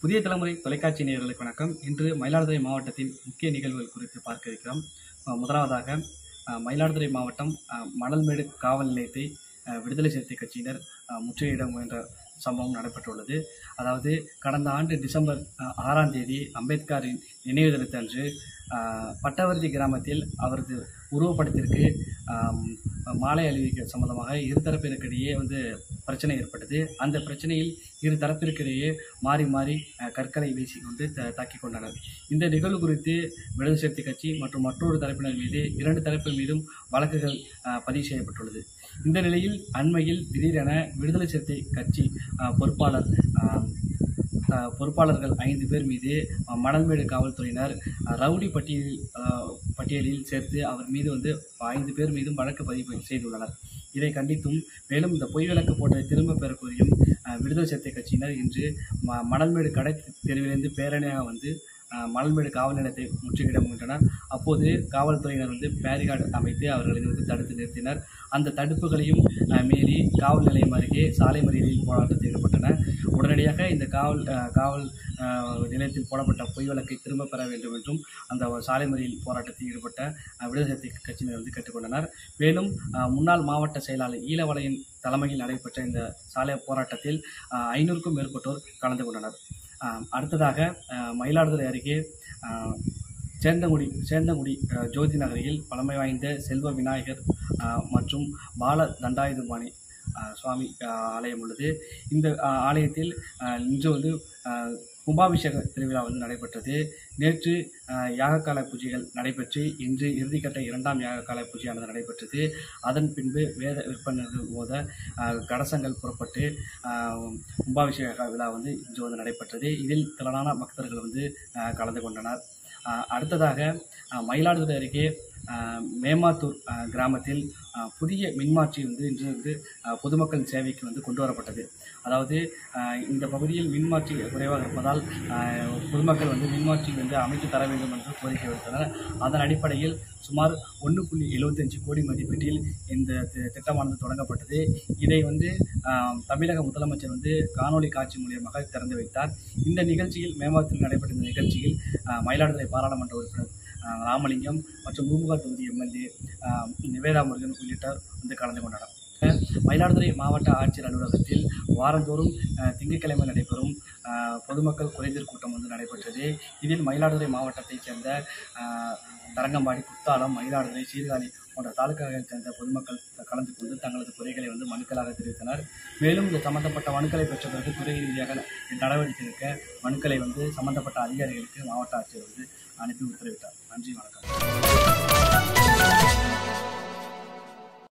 புதிய தலைமுறை தொலைக்காட்சி நேயர்களுக்கு வணக்கம் இன்று மயிலாடுதுறை மாவட்டத்தின் முக்கிய நிகழ்வுகள் குறித்து பார்க்க இருக்கிறோம் அஹ் முதலாவதாக அஹ் மயிலாடுதுறை மாவட்டம் அஹ் மணல்மேடு காவல் நிலையத்தை அஹ் விடுதலை சிறுத்தை கட்சியினர் அஹ் முற்றுகையிட முயன்ற சம்பவம் நடைபெற்றுள்ளது அதாவது கடந்த ஆண்டு டிசம்பர் அஹ், ஆறாம் தேதி அம்பேத்கரின் நினைவு தினத்தன்று அஹ், பட்டவர்த்தி கிராமத்தில் அவரது உருவப்படத்திற்கு ஆம், மாலை அணிவிக்க சம்பந்தமாக இரு தரப்பினருக்கிடையே வந்து பிரச்சனை ஏற்பட்டது அந்த பிரச்சனையில் இரு தரப்பிற்கிடையே மாறி மாறி அஹ், கற்களை வீசிக்கொண்டு த தாக்கிக் கொண்டனர் இந்த நிகழ்வு குறித்து விடுதலை சிறுத்தை கட்சி மற்றும் மற்றொரு தரப்பினர் மீது இரண்டு தரப்பினர் மீதும் வழக்குகள் அஹ், பதிவு செய்யப்பட்டுள்ளது இந்த நிலையில் அண்மையில் திடீரென விடுதலை சிறுத்தை கட்சி அஹ், பொறுப்பாளர் அஹ், அஹ், பொறுப்பாளர்கள் ஐந்து பேர் மீது அஹ், மணல்மேடு காவல்துறையினர் அஹ், ரவுடி பட்டியலில் அஹ், பட்டியலில் சேர்த்து அவர் மீது வந்து ஐந்து பேர் மீதும் வழக்கு பதிவு செய்துள்ளனர் இதை கண்டித்தும் மேலும் இந்த பொய் வழக்கு போட்டதை திரும்ப பெற கோரியும் அஹ், விடுதலை சிறுத்தை கட்சியினர் இன்று ம மணல்மேடு கடை தெருவிலிருந்து பேரணியாக வந்து அஹ், மணல்மேடு காவல் நிலையத்தை முற்றுகையிட முயன்றனர் அப்போது காவல்துறையினர் வந்து பேரிகார்டு அமைத்து அவர்களை வந்து தடுத்து நிறுத்தினர் அந்த தடுப்புகளையும் அஹ், மீறி காவல் நிலையம் அருகே சாலை மறியலில் போராட்டத்தில் ஈடுபட்டனர் உடனடியாக இந்த காவல் அஹ், காவல் அஹ், நிலையத்தில் போடப்பட்ட பொய் வழக்கை திரும்ப பெற வேண்டும் என்றும் அந்த சாலை மறியல் போராட்டத்தில் ஈடுபட்ட அஹ், விடுதலை சிறுத்தை கட்சியினர் வந்து கேட்டுக்கொண்டனர் மேலும் அஹ், முன்னாள் மாவட்ட செயலாளர் ஈழவளையின் தலைமையில் நடைபெற்ற இந்த சாலை போராட்டத்தில் அஹ், ஐநூறுக்கும் மேற்பட்டோர் கலந்து கொண்டனர் அஹ், அடுத்ததாக அஹ், மயிலாடுதுறை அருகே அஹ், சேந்தங்குடி சேந்தங்குடி அஹ், ஜோதி நகரில் பழமை வாய்ந்த செல்வ விநாயகர் அஹ், மற்றும் பால தண்டாயுதபாணி அஹ், சுவாமி அஹ், ஆலயம் உள்ளது இந்த அஹ், ஆலயத்தில் அஹ், இன்று வந்து அஹ், கும்பாபிஷேக திருவிழா வந்து நடைபெற்றது நேற்று அஹ், யாகக்கால பூஜைகள் நடைபெற்று இன்று இறுதிக்கட்ட இரண்டாம் யாகக்கால பூஜையானது நடைபெற்றது அதன் பின்பு வேத விற்பனர்கள் ஓத அஹ், கலசங்கள் புறப்பட்டு அஹ், கும்பாபிஷேக விழா வந்து இன்று வந்து நடைபெற்றது இதில் திரளான பக்தர்கள் வந்து அஹ், கலந்து கொண்டனர் அஹ், அடுத்ததாக அஹ், மயிலாடுதுறை அருகே அஹ், மேமாத்தூர் அஹ், கிராமத்தில் அஹ், புதிய மின்மாற்றி வந்து இன்று வந்து அஹ், பொதுமக்கள் சேவைக்கு வந்து கொண்டு வரப்பட்டது அதாவது அஹ், இந்த பகுதியில் மின்மாற்றி குறைவாக இருப்பதால் அஹ், பொதுமக்கள் வந்து மின்மாற்றி வந்து அமைத்து தர வேண்டும் என்று கோரிக்கை வைத்தனர் அதன் அடிப்படையில் சுமார் ஒன்று புள்ளி எழுபத்தஞ்சு கோடி மதிப்பீட்டில் இந்த தி- திட்டமானது தொடங்கப்பட்டது இதை வந்து அஹ், தமிழக முதலமைச்சர் வந்து காணொளி காட்சி மூலியமாக திறந்து வைத்தார் இந்த நிகழ்ச்சியில் மேம்பாத்தில் நடைபெற்ற இந்த நிகழ்ச்சியில் அஹ், மயிலாடுதுறை பாராளுமன்ற உறுப்பினர் அஹ், ராமலிங்கம் மற்றும் பூமுகா தொகுதி எம்எல்ஏ நிவேதா முருகன் உள்ளிட்டோர் வந்து கலந்து கொண்டனர் அஹ், மயிலாடுதுறை மாவட்ட ஆட்சியர் அலுவலகத்தில் வாரந்தோறும் அஹ், திங்கட்கிழமை நடைபெறும் அஹ், பொதுமக்கள் குறைதீர் கூட்டம் வந்து நடைபெற்றது இதில் மயிலாடுதுறை மாவட்டத்தைச் சேர்ந்த அஹ், தரங்கம்பாடி குத்தாலம் மயிலாடுதுறை சீர்காழி போன்ற தாலுக்காக்களைச் சேர்ந்த பொதுமக்கள் கலந்து கொண்டு தங்களது குறைகளை வந்து மனுக்களாக தெரிவித்தனர் மேலும் இது சம்பந்தப்பட்ட மனுக்களை பெற்ற பிறகு துறை ரீதியாக நடவடிக்கை எடுக்க மனுக்களை வந்து சம்பந்தப்பட்ட அதிகாரிகளுக்கு மாவட்ட ஆட்சியர் வந்து அனுப்பி உத்தரவிட்டார் நன்றி வணக்கம்